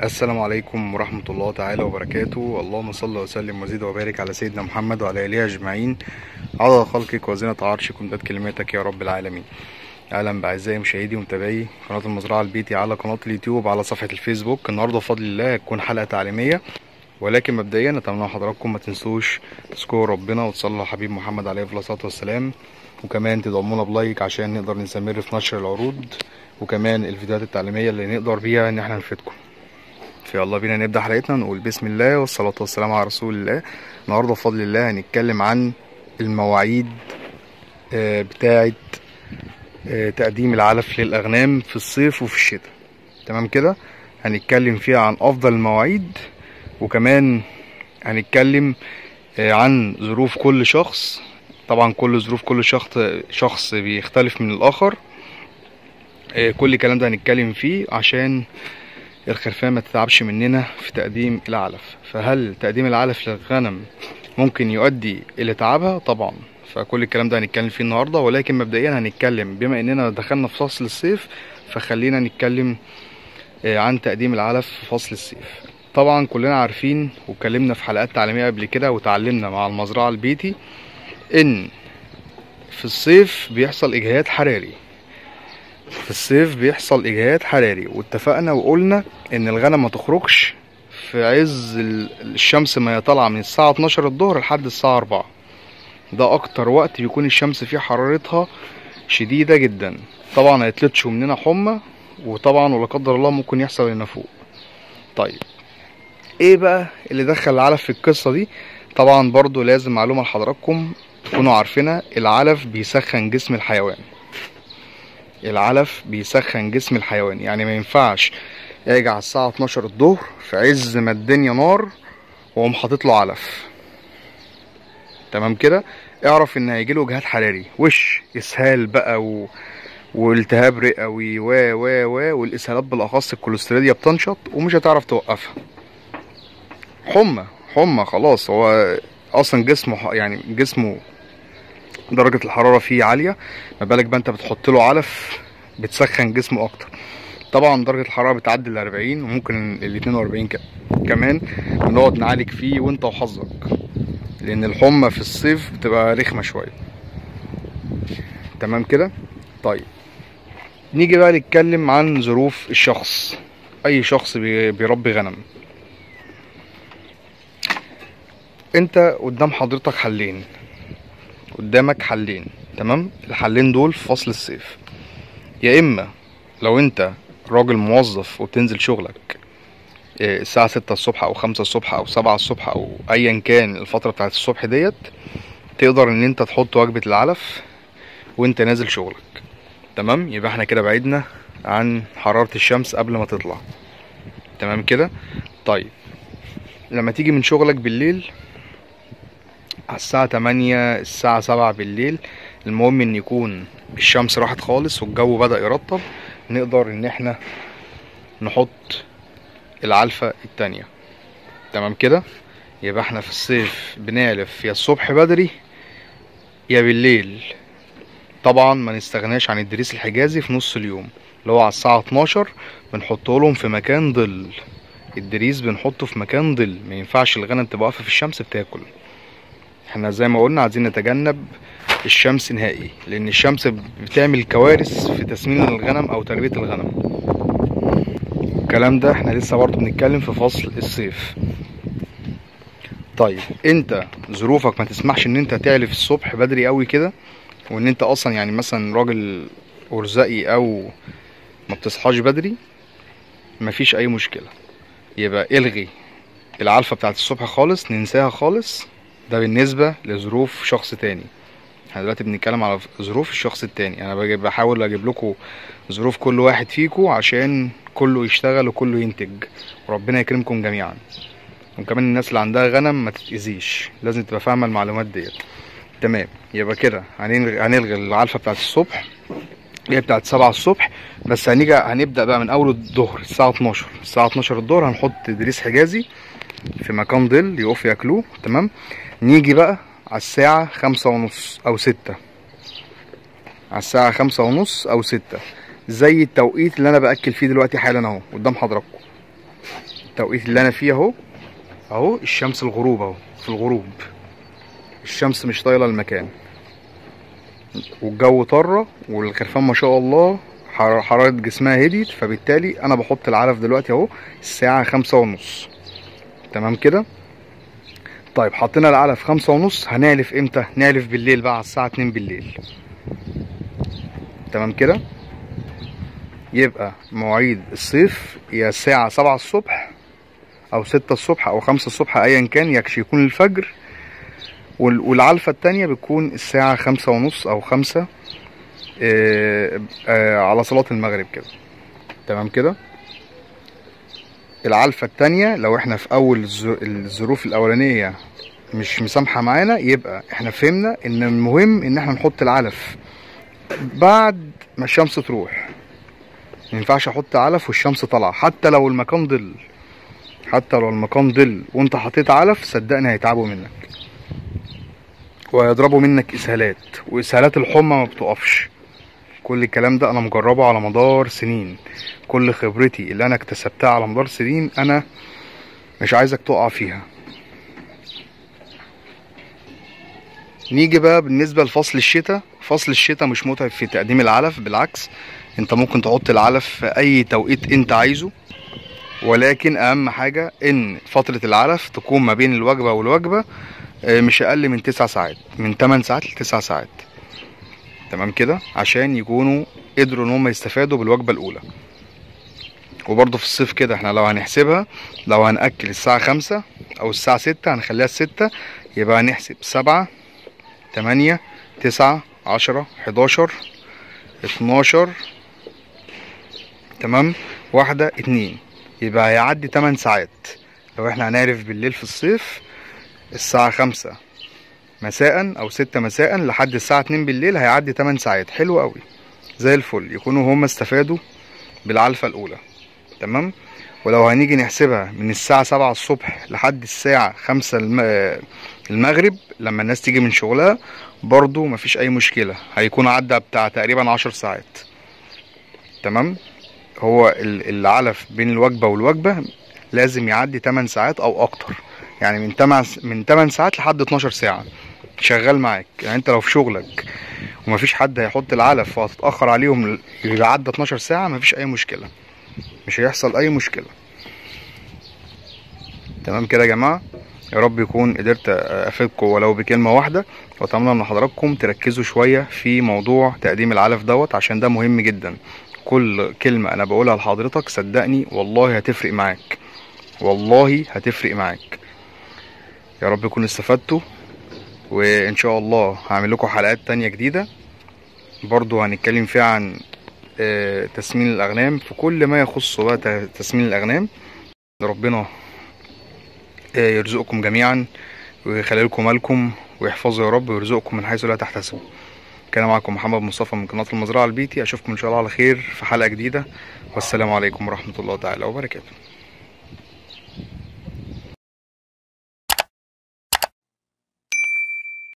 السلام عليكم ورحمة الله تعالى وبركاته اللهم صل وسلم وزد وبارك على سيدنا محمد وعلى آله أجمعين عدد خلقك وزنة عرشك ومداد كلماتك يا رب العالمين أهلا بأعزائي مشاهدي ومتابعي قناة المزرعة البيتي على قناة اليوتيوب على صفحة الفيسبوك النهاردة بفضل الله هتكون حلقة تعليمية ولكن مبدئيا اتمنى حضراتكم ما تنسوش تذكروا ربنا وتصلوا على حبيب محمد عليه الصلاة والسلام وكمان تدعمونا بلايك عشان نقدر نستمر في نشر العروض وكمان الفيديوهات التعليمية اللي نقدر بيها ان احنا نفيدكم فيلا بينا نبدأ حلقتنا نقول بسم الله والصلاة والسلام على رسول الله النهاردة بفضل الله هنتكلم عن المواعيد آه، بتاعة آه، تقديم العلف للأغنام في الصيف وفي الشتاء تمام كده هنتكلم فيها عن أفضل المواعيد وكمان هنتكلم آه، عن ظروف كل شخص طبعا كل ظروف كل شخص شخص بيختلف من الآخر آه، كل الكلام ده هنتكلم فيه عشان الخرفان ما تتعبش مننا في تقديم العلف فهل تقديم العلف للغنم ممكن يؤدي الى تعبها طبعا فكل الكلام ده هنتكلم فيه النهارده ولكن مبدئيا هنتكلم بما اننا دخلنا في فصل الصيف فخلينا نتكلم آه، عن تقديم العلف في فصل الصيف طبعا كلنا عارفين واتكلمنا في حلقات تعليميه قبل كده وتعلمنا مع المزرعه البيتي ان في الصيف بيحصل اجهاد حراري في الصيف بيحصل اجهاد حراري واتفقنا وقلنا ان الغنم ما تخرجش في عز ال- الشمس ما هي طالعه من الساعه 12 الظهر لحد الساعه 4 ده اكتر وقت بيكون الشمس فيه حرارتها شديده جدا طبعا هيتلطشوا مننا حمى وطبعا ولا قدر الله ممكن يحصل النفوق طيب ايه بقى اللي دخل العلف في القصه دي طبعا برضو لازم معلومه لحضراتكم تكونوا عارفينها العلف بيسخن جسم الحيوان العلف بيسخن جسم الحيوان يعني ما ينفعش اجي على الساعة 12 الظهر في عز ما الدنيا نار واقوم حاطط له علف تمام كده اعرف ان هيجيله جهاد حراري وش اسهال بقى و... والتهاب رئوي و و و والاسهالات بالاخص الكوليستروليا بتنشط ومش هتعرف توقفها حمى حمى خلاص هو اصلا جسمه ح- يعني جسمه درجة الحرارة فيه عالية ما بالك بقى انت بتحط له علف بتسخن جسمه اكتر طبعا درجة الحرارة بتعدي ال 40 وممكن ال 42 ك- كمان بنقعد نعالج فيه وانت وحظك لان الحمى في الصيف بتبقى رخمة شوية تمام كده طيب نيجي بقى نتكلم عن ظروف الشخص اي شخص بي- بيربي غنم انت قدام حضرتك حلين قدامك حلين تمام الحلين دول في فصل الصيف يا اما لو انت راجل موظف وبتنزل شغلك إيه، الساعة ستة الصبح او خمسة الصبح او سبعة الصبح او ايا كان الفترة بتاعت الصبح ديت تقدر ان انت تحط وجبة العلف وانت نازل شغلك تمام يبقى احنا كده بعدنا عن حرارة الشمس قبل ما تطلع تمام كده طيب لما تيجي من شغلك بالليل على الساعة تمانية الساعة سبعة بالليل المهم ان يكون الشمس راحت خالص والجو بدأ يرطب نقدر ان احنا نحط العلفة التانية تمام كده يبقى احنا في الصيف بنعلف يا الصبح بدري يا بالليل طبعا ما نستغناش عن الدريس الحجازي في نص اليوم اللي هو على الساعة 12 بنحطه لهم في مكان ظل الدريس بنحطه في مكان ظل ما ينفعش الغنم تبقى واقفة في الشمس بتاكل احنا زي ما قلنا عايزين نتجنب الشمس نهائي لان الشمس بتعمل كوارث في تسمين الغنم او تربية الغنم الكلام ده احنا لسه برضه بنتكلم في فصل الصيف طيب انت ظروفك ما تسمحش ان انت تعلف الصبح بدري قوي كده وان انت اصلا يعني مثلا راجل ارزقي او ما بتصحاش بدري مفيش اي مشكلة يبقى الغي العلفة بتاعت الصبح خالص ننساها خالص ده بالنسبة لظروف شخص تاني احنا دلوقتي بنتكلم على ظروف الشخص التاني انا باجي- بحاول اجيب لكم ظروف كل واحد فيكم عشان كله يشتغل وكله ينتج وربنا يكرمكم جميعا وكمان الناس اللي عندها غنم ما تتأذيش لازم تبقى فاهمة المعلومات ديت تمام يبقى كده هنلغي هنلغي العلفة بتاعت الصبح اللي هي بتاعت سبعة الصبح بس هنيجي هنبدأ بقى من أول الظهر الساعة 12 الساعة 12 الظهر هنحط دريس حجازي في مكان ظل يقف ياكلوه تمام نيجي بقى على الساعة خمسة ونص أو ستة على الساعة خمسة ونص أو ستة زي التوقيت اللي أنا بأكل فيه دلوقتي حالا أهو قدام حضراتكم التوقيت اللي انا فيه اهو اهو الشمس الغروب اهو في الغروب الشمس مش طايله المكان والجو طره والخرفان ما شاء الله حر- حرارة جسمها هديت فبالتالي انا بحط العلف دلوقتي اهو الساعة خمسة ونص تمام كده طيب حطينا العلف خمسة ونص هنعلف امتى نعلف بالليل بقى على الساعة اتنين بالليل تمام كده يبقى مواعيد الصيف هي الساعة سبعة الصبح او ستة الصبح او خمسة الصبح ايا كان يكشي يكون الفجر وال- والعلفة التانية بتكون الساعة خمسة ونص او خمسة آه، آه، على صلاة المغرب كده تمام كده العلفة التانية لو احنا في اول الظ- الظروف الاولانية مش مسامحة معانا يبقى احنا فهمنا ان المهم ان احنا نحط العلف بعد ما الشمس تروح ما ينفعش احط علف والشمس طالعة حتى لو المكان ظل حتى لو المكان ظل وانت حطيت علف صدقني هيتعبوا منك وهيضربوا منك اسهالات واسهالات الحمى ما بتقفش كل الكلام ده انا مجربه على مدار سنين كل خبرتي اللي انا اكتسبتها على مدار سنين انا مش عايزك تقع فيها نيجي بقى بالنسبة لفصل الشتاء فصل الشتاء مش متعب في تقديم العلف بالعكس انت ممكن تحط العلف في اي توقيت انت عايزه ولكن اهم حاجة ان فترة العلف تكون ما بين الوجبة والوجبة آه، مش اقل من تسع ساعات من 8 ساعات لتسع ساعات تمام كده عشان يكونوا قدروا ان هم يستفادوا بالوجبة الاولى وبرضه في الصيف كده احنا لو هنحسبها لو هنأكل الساعة خمسة او الساعة ستة هنخليها الستة يبقى هنحسب سبعة تمانية تسعة عشرة حداشر اتناشر تمام واحدة اتنين يبقى هيعدي تمن ساعات لو احنا هنعرف بالليل في الصيف الساعة خمسة مساء او ستة مساء لحد الساعة اتنين بالليل هيعدي تمن ساعات حلو قوي زي الفل يكونوا هم استفادوا بالعلفة الاولى تمام ولو هنيجي نحسبها من الساعة سبعة الصبح لحد الساعة خمسة الم- المغرب لما الناس تيجي من شغلها برضو مفيش اي مشكلة هيكون عدى بتاع تقريبا عشر ساعات تمام هو ال- العلف بين الوجبة والوجبة لازم يعدي 8 ساعات او اكتر يعني من 8 من 8 ساعات لحد 12 ساعة شغال معاك يعني انت لو في شغلك ومفيش حد هيحط العلف وهتتأخر عليهم يبقى عدى 12 ساعة مفيش اي مشكلة مش هيحصل اي مشكلة تمام كده يا جماعة يا رب يكون قدرت افيدكم ولو بكلمة واحدة واتمنى ان حضراتكم تركزوا شوية في موضوع تقديم العلف دوت عشان ده مهم جدا كل كلمة انا بقولها لحضرتك صدقني والله هتفرق معاك والله هتفرق معاك يا رب يكون استفدتوا وان شاء الله هعمل لكم حلقات تانية جديدة برضو هنتكلم فيها عن آه، تسمين الاغنام في كل ما يخص بقى ت- تسمين الاغنام ربنا آه، يرزقكم جميعا ويخلي لكم مالكم ويحفظه يا رب ويرزقكم من حيث لا تحتسبوا كان معكم محمد مصطفى من قناة المزرعة البيتي أشوفكم إن شاء الله على خير في حلقة جديدة والسلام عليكم ورحمة الله تعالى وبركاته